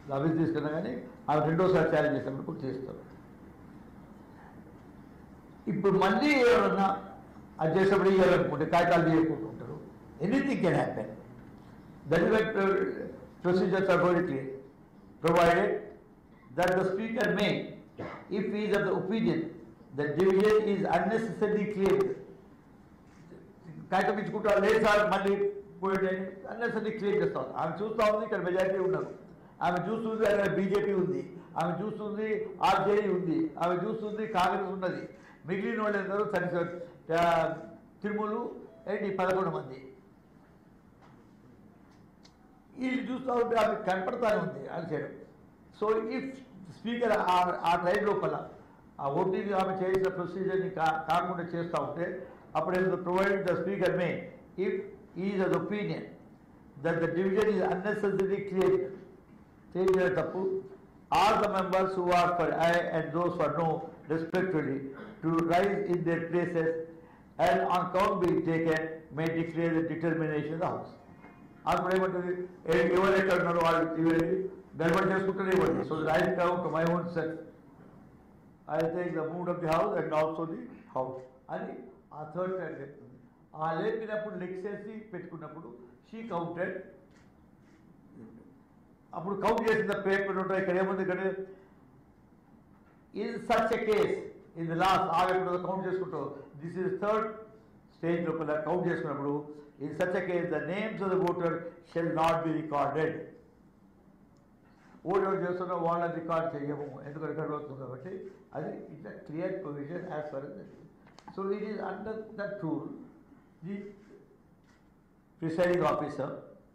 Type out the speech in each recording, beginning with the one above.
office తీసుకున్నా కానీ ఆమె రెండోసారి ఛాలెంజ్ చేసినప్పుడు కూడా చేస్తారు ఇప్పుడు మళ్ళీ ఎవరన్నా అది చేసినప్పుడు ఇవ్వాలనుకుంటే కాగితాలు చేయకుండా ఉంటారు anything can happen that is what procedures are very clear provided that the speaker may if is of the opinion the division is unnecessary clear కాగితం ఇచ్చుకుంటా లేదు సార్ మళ్ళీ పోయింది అన్నెసరీ క్లియర్ చేస్తాం ఆమె చూస్తూ ఉంది ఇక్కడ మెజారిటీ ఉన్నారు ఆమె చూస్తుంది అక్కడ బీజేపీ ఉంది ఆమె చూస్తుంది ఆర్జేడీ ఉంది ఆమె చూస్తుంది కాంగ్రెస్ ఉన్నది మిగిలిన వాళ్ళు అందరూ సరి తిరుమలు ఏంటి పదకొండు మంది వీళ్ళు చూస్తూ ఉంటే ఆమె కనపడతానే ఉంది అని చేయడం సో ఇఫ్ స్పీకర్ ఆ టైం లోపల ఆ ఓటీని ఆమె చేసిన ప్రొసీజర్ని కా కాకుండా చేస్తూ ఉంటే అప్పుడు provide the speaker may if is of opinion that the division is unnecessary clear తెలియజేయడం తప్పు all the members who are for aye and those for no respectively to rise in their places and on count be taken may declare the determination the house అప్పుడు ఏమంటుంది ఏ- ఎవరు ఎక్కడ ఉన్నారో వాళ్ళు ఇవి గడబడి చేసుకుంటూనే ఇవ్వండి so I count my own self I take the mood of the house and also the house అని ఆ థర్డ్ టైం చెప్తుంది ఆ లేపినప్పుడు లెక్సేసి పెట్టుకున్నప్పుడు షీ కౌంటెడ్ అప్పుడు కౌంట్ చేసిన పేపర్ ఉంటాయి ఇక్కడ ఏముంది ఇక్కడ in such a case in the last ఆగప్పుడు కౌంట్ చేసుకుంటూ దిస్ ఇస్ థర్డ్ స్టేజ్ లోపల కౌంట్ చేసుకున్నప్పుడు in such a case the names of the voter shall not be recorded vote ఎవరు చేస్తున్నా వాళ్ళని రికార్డ్ చేయము ఎందుకు రికార్డ్ అవుతుంది కాబట్టి అది it's uh clear provision as per so it is under that rule the presiding officer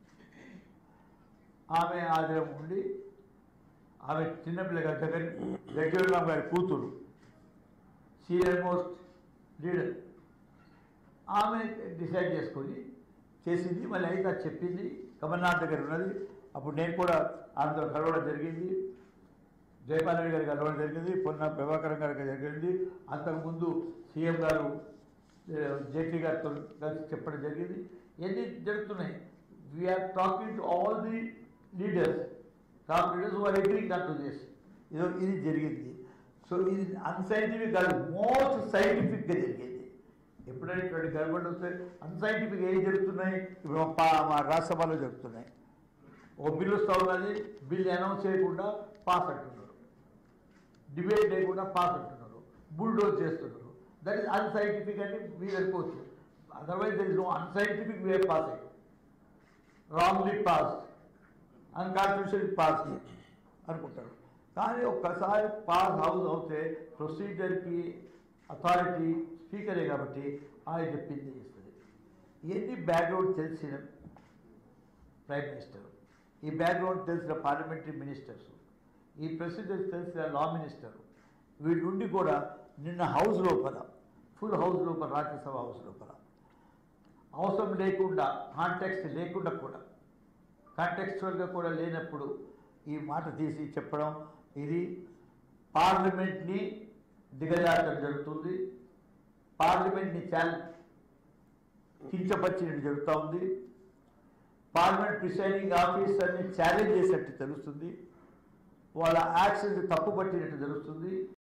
ఆమె ఆదిరం ఉండి ఆమె చిన్నపిల్ల గారి దగ్గర జగ్జీవన్ గారి కూతురు సీనియర్ మోస్ట్ లీడర్ ఆమె డిసైడ్ చేసుకొని చేసింది మళ్ళీ అయితే అది చెప్పింది కమల్నాథ్ దగ్గర ఉన్నది అప్పుడు నేను కూడా ఆమెతో కలవడం జరిగింది జయపాల్ రెడ్డి గారికి కలవడం జరిగింది పొన్న ప్రభాకరం గారికి జరిగింది అంతకుముందు సీఎం గారు ఏ, జైట్లీ గారితో కలిసి చెప్పడం జరిగింది ఎన్ని జరుగుతున్నాయి we're talking to all the leaders top leaders are agreeing not to this ఇది ఇది జరిగింది సో ఇది అన్సైంటిఫిక్ కాదు మోస్ట్ సైంటిఫిక్గా జరిగింది ఎప్పుడైనా ఇటువంటి గడబడి వస్తే అన్సైంటిఫిక్ ఏం జరుగుతున్నాయి ఇప్పుడు మా పా- మా రాజ్యసభలో జరుగుతున్నాయి ఓ బిల్లు వస్తూ ఉన్నది బిల్ అనౌన్స్ చేయకుండా పాస్ అంటున్నారు డిబేట్ లేకుండా పాస్ అంటున్నారు బుల్డోజ్ చేస్తున్నారు దట్ ఈస్ అన్సైంటిఫిక్ అని మీరు అనుకోవచ్చు otherwise there is no unscientific way passing wrongly pass unconstitutional pass అనుకుంటారు కానీ ఒక్కసారి పాస్ హౌస్ అవుతే ప్రొసీజర్కి అథారిటీ స్పీకరే కాబట్టి ఆయన చెప్పింది చేస్తుంది ఎన్ని బ్యాక్గ్రౌండ్ తెలిసిన ప్రైమ్ మినిస్టర్ ఈ బ్యాక్గ్రౌండ్ తెలిసిన పార్లమెంటరీ మినిస్టర్స్ ఈ ప్రొసీజర్స్ తెలిసిన లా మినిస్టర్ వీళ్ళ నుండి కూడా నిన్న హౌస్ లోపల ఫుల్ హౌస్ లోపల రాజ్యసభ హౌస్ లోపల అవసరం లేకుండా కాంటెక్స్ట్ లేకుండా కూడా కాంటెక్స్చువల్గా కూడా లేనప్పుడు ఈ మాట తీసి చెప్పడం ఇది పార్లమెంట్ని దిగజారడం జరుగుతుంది పార్లమెంట్ని చాలా కించపరిచినట్టు జరుగుతూ ఉంది పార్లమెంట్ ప్రిసైడింగ్ ఆఫీసర్ని ఛాలెంజ్ చేసినట్టు తెలుస్తుంది వాళ్ళ యాక్షన్స్ తప్పు పట్టినట్టు తెలుస్తుంది